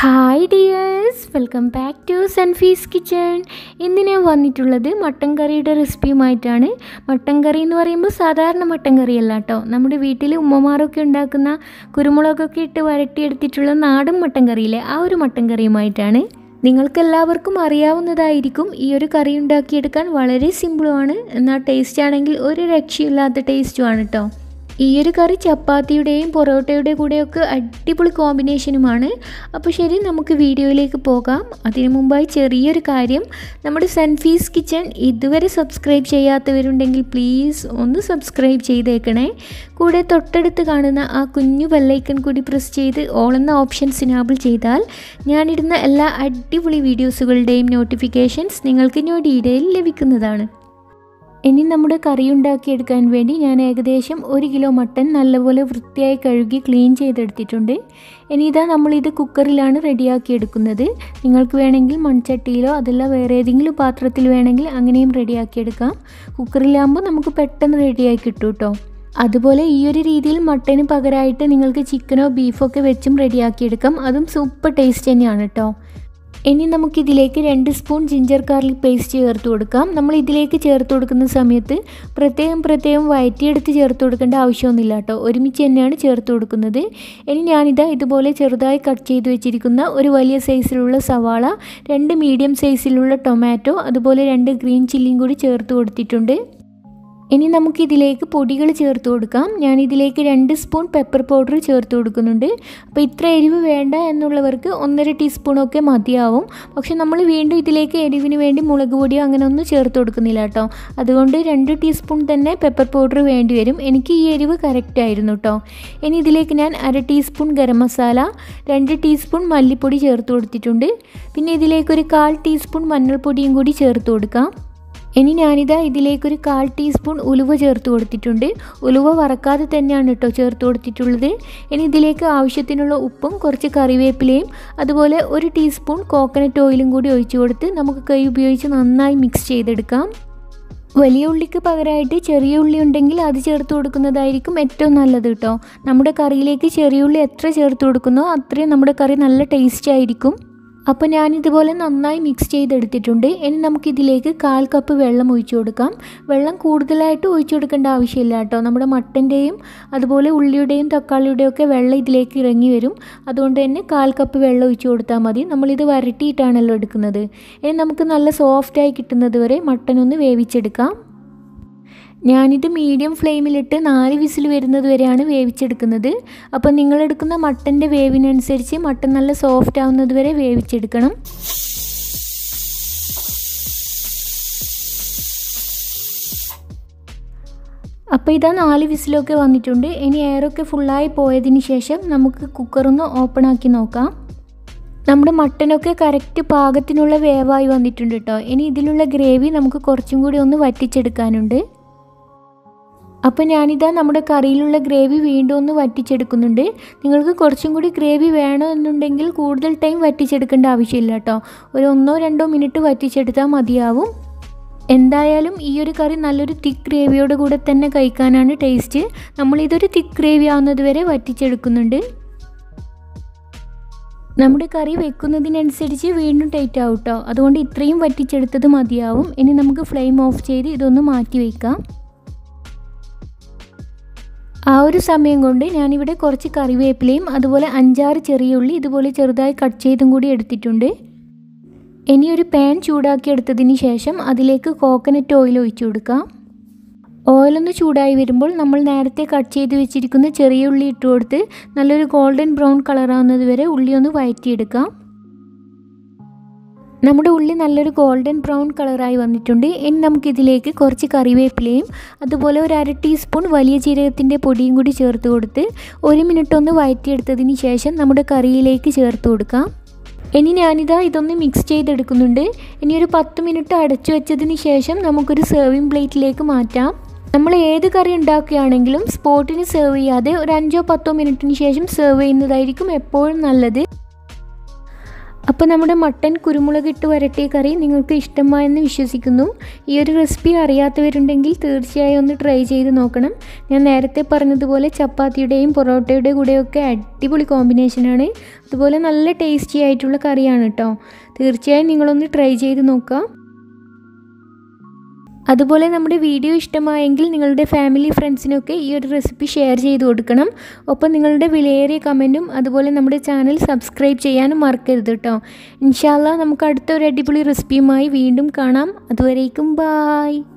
hi dears welcome back to Sunfees kitchen ഇന്ന് ഞാൻ വന്നിട്ടുള്ളത് മട്ടൻ കറിയുടെ റെസിപ്പിയുമായിട്ടാണ് മട്ടൻ കറി എന്ന് പറയുമ്പോൾ സാധാരണ മട്ടൻ കറിയല്ല കേട്ടോ നമ്മുടെ വീട്ടിൽ ഉമ്മമാരൊക്കെ ഉണ്ടാക്കുന്ന കുരുമുളകൊക്കെ ഇട്ട് വരട്ടിയെടുത്തിട്ടുള്ള നാടൻ മട്ടൻ കറിയിലെ ആ ഒരു മട്ടൻ കറിയുമായിട്ടാണ് നിങ്ങൾക്ക് എല്ലാവർക്കും അറിയാവുന്നതായിരിക്കും ഈ ഒരു കറി ഉണ്ടാക്കിയെടുക്കാൻ വളരെ സിമ്പിളുമാണ് എന്നാൽ ടേസ്റ്റ് ആണെങ്കിൽ ഒരു രക്ഷയില്ലാത്ത ടേസ്റ്റുമാണ് കേട്ടോ ഈ ഒരു കറി ചപ്പാത്തിയുടെയും പൊറോട്ടയുടെ കൂടെയൊക്കെ അടിപൊളി കോമ്പിനേഷനുമാണ് അപ്പോൾ ശരി നമുക്ക് വീഡിയോയിലേക്ക് പോകാം അതിനു മുമ്പായി ചെറിയൊരു കാര്യം നമ്മുടെ സൺഫീസ് കിച്ചൺ ഇതുവരെ സബ്സ്ക്രൈബ് ചെയ്യാത്തവരുണ്ടെങ്കിൽ പ്ലീസ് ഒന്ന് സബ്സ്ക്രൈബ് ചെയ്തേക്കണേ കൂടെ തൊട്ടടുത്ത് കാണുന്ന ആ കുഞ്ഞു ബെല്ലൈക്കൺ കൂടി പ്രസ് ചെയ്ത് ഓൾ എന്ന ഓപ്ഷൻ സിനാബിൾ ചെയ്താൽ ഞാനിടുന്ന എല്ലാ അടിപൊളി വീഡിയോസുകളുടെയും നോട്ടിഫിക്കേഷൻസ് നിങ്ങൾക്ക് ഞൊടിയിടയിൽ ലഭിക്കുന്നതാണ് ഇനി നമ്മുടെ കറി ഉണ്ടാക്കിയെടുക്കാൻ വേണ്ടി ഞാൻ ഏകദേശം ഒരു കിലോ മട്ടൻ നല്ലപോലെ വൃത്തിയായി കഴുകി ക്ലീൻ ചെയ്തെടുത്തിട്ടുണ്ട് ഇനി ഇതാ നമ്മളിത് കുക്കറിലാണ് റെഡിയാക്കി എടുക്കുന്നത് നിങ്ങൾക്ക് വേണമെങ്കിൽ മൺചട്ടിയിലോ അതല്ല വേറെ ഏതെങ്കിലും പാത്രത്തിൽ വേണമെങ്കിൽ അങ്ങനെയും റെഡിയാക്കിയെടുക്കാം കുക്കറിലാകുമ്പോൾ നമുക്ക് പെട്ടെന്ന് റെഡിയാക്കി കിട്ടും കേട്ടോ അതുപോലെ ഈ ഒരു രീതിയിൽ മട്ടന് പകരമായിട്ട് നിങ്ങൾക്ക് ചിക്കനോ ബീഫോ ഒക്കെ വെച്ചും റെഡിയാക്കിയെടുക്കാം അതും സൂപ്പർ ടേസ്റ്റ് തന്നെയാണ് കേട്ടോ ഇനി നമുക്കിതിലേക്ക് രണ്ട് സ്പൂൺ ജിഞ്ചർ ഗാർലിക് പേസ്റ്റ് ചേർത്ത് കൊടുക്കാം നമ്മൾ ഇതിലേക്ക് ചേർത്ത് കൊടുക്കുന്ന സമയത്ത് പ്രത്യേകം പ്രത്യേകം വയറ്റിയെടുത്ത് ചേർത്ത് കൊടുക്കേണ്ട ആവശ്യമൊന്നുമില്ല കേട്ടോ ഒരുമിച്ച് തന്നെയാണ് ചേർത്ത് കൊടുക്കുന്നത് ഇനി ഞാനിതാ ഇതുപോലെ ചെറുതായി കട്ട് ചെയ്ത് വെച്ചിരിക്കുന്ന ഒരു വലിയ സൈസിലുള്ള സവാള രണ്ട് മീഡിയം സൈസിലുള്ള ടൊമാറ്റോ അതുപോലെ രണ്ട് ഗ്രീൻ ചില്ലിയും കൂടി ചേർത്ത് കൊടുത്തിട്ടുണ്ട് ഇനി നമുക്ക് ഇതിലേക്ക് പൊടികൾ ചേർത്ത് കൊടുക്കാം ഞാൻ ഇതിലേക്ക് രണ്ട് സ്പൂൺ പെപ്പർ പൗഡർ ചേർത്ത് കൊടുക്കുന്നുണ്ട് അപ്പോൾ ഇത്ര എരിവ് വേണ്ട എന്നുള്ളവർക്ക് ഒന്നര ടീസ്പൂണൊക്കെ മതിയാവും പക്ഷെ നമ്മൾ വീണ്ടും ഇതിലേക്ക് എരിവിന് വേണ്ടി മുളക് പൊടിയോ അങ്ങനെ ഒന്നും ചേർത്ത് കൊടുക്കുന്നില്ല കേട്ടോ അതുകൊണ്ട് രണ്ട് ടീസ്പൂൺ തന്നെ പെപ്പർ പൗഡർ വേണ്ടി വരും എനിക്ക് ഈ എരിവ് കറക്റ്റ് ആയിരുന്നു കേട്ടോ ഇനി ഇതിലേക്ക് ഞാൻ അര ടീസ്പൂൺ ഗരം മസാല രണ്ട് ടീസ്പൂൺ മല്ലിപ്പൊടി ചേർത്ത് കൊടുത്തിട്ടുണ്ട് പിന്നെ ഇതിലേക്കൊരു കാൽ ടീസ്പൂൺ മഞ്ഞൾപ്പൊടിയും കൂടി ചേർത്ത് കൊടുക്കാം ഇനി ഞാനിതാ ഇതിലേക്കൊരു കാൽ ടീസ്പൂൺ ഉലുവ ചേർത്ത് കൊടുത്തിട്ടുണ്ട് ഉലുവ വറക്കാതെ തന്നെയാണ് കേട്ടോ ചേർത്ത് കൊടുത്തിട്ടുള്ളത് ഇനി ഇതിലേക്ക് ആവശ്യത്തിനുള്ള ഉപ്പും കുറച്ച് കറിവേപ്പിലയും അതുപോലെ ഒരു ടീസ്പൂൺ കോക്കനട്ട് ഓയിലും കൂടി ഒഴിച്ചു കൊടുത്ത് നമുക്ക് കൈ ഉപയോഗിച്ച് നന്നായി മിക്സ് ചെയ്തെടുക്കാം വലിയ ഉള്ളിക്ക് പകരമായിട്ട് ചെറിയ ഉള്ളി ഉണ്ടെങ്കിൽ അത് ചേർത്ത് കൊടുക്കുന്നതായിരിക്കും ഏറ്റവും നല്ലത് കേട്ടോ നമ്മുടെ കറിയിലേക്ക് ചെറിയ ഉള്ളി എത്ര ചേർത്ത് കൊടുക്കുന്നോ അത്രയും നമ്മുടെ കറി നല്ല ടേസ്റ്റ് ആയിരിക്കും അപ്പോൾ ഞാനിതുപോലെ നന്നായി മിക്സ് ചെയ്തെടുത്തിട്ടുണ്ട് ഇനി നമുക്കിതിലേക്ക് കാൽ കപ്പ് വെള്ളം ഒഴിച്ചു കൊടുക്കാം വെള്ളം കൂടുതലായിട്ട് ഒഴിച്ചു കൊടുക്കേണ്ട ആവശ്യമില്ല കേട്ടോ നമ്മുടെ മട്ടൻ്റെയും അതുപോലെ ഉള്ളിയുടെയും തക്കാളിയുടെയും ഒക്കെ വെള്ളം ഇതിലേക്ക് ഇറങ്ങി വരും അതുകൊണ്ട് തന്നെ കാൽ കപ്പ് വെള്ളം ഒഴിച്ചു കൊടുത്താൽ മതി നമ്മളിത് വരട്ടിയിട്ടാണല്ലോ എടുക്കുന്നത് ഇനി നമുക്ക് നല്ല സോഫ്റ്റായി കിട്ടുന്നത് വരെ മട്ടൻ ഒന്ന് വേവിച്ചെടുക്കാം ഞാനിത് മീഡിയം ഫ്ലെയിമിലിട്ട് നാല് വിസിൽ വരുന്നത് വരെയാണ് വേവിച്ചെടുക്കുന്നത് അപ്പോൾ നിങ്ങളെടുക്കുന്ന മട്ടൻ്റെ വേവിനനുസരിച്ച് മട്ടൻ നല്ല സോഫ്റ്റ് ആവുന്നത് വരെ വേവിച്ചെടുക്കണം അപ്പോൾ ഇതാ നാല് വിസിലൊക്കെ വന്നിട്ടുണ്ട് ഇനി എയറൊക്കെ ഫുള്ളായി പോയതിന് ശേഷം നമുക്ക് കുക്കറൊന്ന് ഓപ്പൺ ആക്കി നോക്കാം നമ്മുടെ മട്ടനൊക്കെ കറക്റ്റ് പാകത്തിനുള്ള വേവായി വന്നിട്ടുണ്ട് കേട്ടോ ഇനി ഇതിലുള്ള ഗ്രേവി നമുക്ക് കുറച്ചും കൂടി ഒന്ന് വറ്റിച്ചെടുക്കാനുണ്ട് അപ്പോൾ ഞാനിതാ നമ്മുടെ കറിയിലുള്ള ഗ്രേവി വീണ്ടും ഒന്ന് വറ്റിച്ചെടുക്കുന്നുണ്ട് നിങ്ങൾക്ക് കുറച്ചും കൂടി ഗ്രേവി വേണോ എന്നുണ്ടെങ്കിൽ കൂടുതൽ ടൈം വറ്റിച്ചെടുക്കേണ്ട ആവശ്യമില്ല കേട്ടോ ഒരു ഒന്നോ രണ്ടോ മിനിറ്റ് വറ്റിച്ചെടുത്താൽ മതിയാവും എന്തായാലും ഈ ഒരു കറി നല്ലൊരു തിക്ക് ഗ്രേവിയോട് കൂടെ തന്നെ കഴിക്കാനാണ് ടേസ്റ്റ് നമ്മളിതൊരു തിക്ക് ഗ്രേവി ആവുന്നത് വരെ വറ്റിച്ചെടുക്കുന്നുണ്ട് നമ്മുടെ കറി വെക്കുന്നതിനനുസരിച്ച് വീണ്ടും ടൈറ്റ് ആവും കേട്ടോ അതുകൊണ്ട് ഇത്രയും വറ്റിച്ചെടുത്തത് മതിയാവും ഇനി നമുക്ക് ഫ്ലെയിം ഓഫ് ചെയ്ത് ഇതൊന്ന് മാറ്റി വയ്ക്കാം ആ ഒരു സമയം കൊണ്ട് ഞാനിവിടെ കുറച്ച് കറിവേപ്പിലയും അതുപോലെ അഞ്ചാറ് ചെറിയ ഉള്ളി ഇതുപോലെ ചെറുതായി കട്ട് ചെയ്തും കൂടി എടുത്തിട്ടുണ്ട് ഇനി ഒരു പാൻ ചൂടാക്കി എടുത്തതിന് ശേഷം അതിലേക്ക് കോക്കനട്ട് ഓയിൽ ഒഴിച്ചു കൊടുക്കാം ഓയിലൊന്ന് ചൂടായി വരുമ്പോൾ നമ്മൾ നേരത്തെ കട്ട് ചെയ്ത് വെച്ചിരിക്കുന്ന ചെറിയ ഉള്ളി ഇട്ട് കൊടുത്ത് നല്ലൊരു ഗോൾഡൻ ബ്രൗൺ കളറാവുന്നത് വരെ ഉള്ളി ഒന്ന് വഴറ്റിയെടുക്കാം നമ്മുടെ ഉള്ളി നല്ലൊരു ഗോൾഡൻ ബ്രൗൺ കളറായി വന്നിട്ടുണ്ട് ഇനി നമുക്കിതിലേക്ക് കുറച്ച് കറിവേപ്പിലയും അതുപോലെ ഒരു അര ടീസ്പൂൺ വലിയ ജീരകത്തിൻ്റെ പൊടിയും കൂടി ചേർത്ത് കൊടുത്ത് ഒരു മിനിറ്റ് ഒന്ന് വഴറ്റിയെടുത്തതിന് ശേഷം നമ്മുടെ കറിയിലേക്ക് ചേർത്ത് കൊടുക്കാം ഇനി ഞാനിതാ ഇതൊന്ന് മിക്സ് ചെയ്തെടുക്കുന്നുണ്ട് ഇനി ഒരു പത്ത് മിനിറ്റ് അടച്ചു വെച്ചതിന് ശേഷം നമുക്കൊരു സെർവിങ് പ്ലേറ്റിലേക്ക് മാറ്റാം നമ്മൾ ഏത് കറി ഉണ്ടാക്കുകയാണെങ്കിലും സ്പോട്ടിന് സെർവ് ചെയ്യാതെ ഒരു അഞ്ചോ പത്തോ മിനിറ്റിന് ശേഷം സെർവ് ചെയ്യുന്നതായിരിക്കും എപ്പോഴും നല്ലത് അപ്പോൾ നമ്മുടെ മട്ടൻ കുരുമുളക് ഇട്ട് വരട്ടിയ കറി നിങ്ങൾക്ക് ഇഷ്ടമായെന്ന് വിശ്വസിക്കുന്നു ഈ ഒരു റെസിപ്പി അറിയാത്തവരുണ്ടെങ്കിൽ തീർച്ചയായും ഒന്ന് ട്രൈ ചെയ്ത് നോക്കണം ഞാൻ നേരത്തെ പറഞ്ഞതുപോലെ ചപ്പാത്തിയുടെയും പൊറോട്ടയുടെ കൂടെയൊക്കെ അടിപൊളി കോമ്പിനേഷനാണ് അതുപോലെ നല്ല ടേസ്റ്റി ആയിട്ടുള്ള കറിയാണ് കേട്ടോ തീർച്ചയായും നിങ്ങളൊന്ന് ട്രൈ ചെയ്ത് നോക്കുക അതുപോലെ നമ്മുടെ വീഡിയോ ഇഷ്ടമായെങ്കിൽ നിങ്ങളുടെ ഫാമിലി ഫ്രണ്ട്സിനൊക്കെ ഈ ഒരു റെസിപ്പി ഷെയർ ചെയ്ത് കൊടുക്കണം ഒപ്പം നിങ്ങളുടെ വിലയേറിയ കമൻറ്റും അതുപോലെ നമ്മുടെ ചാനൽ സബ്സ്ക്രൈബ് ചെയ്യാനും മറക്കരുത് കേട്ടോ ഇൻഷാല്ല നമുക്ക് അടുത്ത ഒരു അടിപൊളി റെസിപ്പിയുമായി വീണ്ടും കാണാം അതുവരേക്കും ബായ്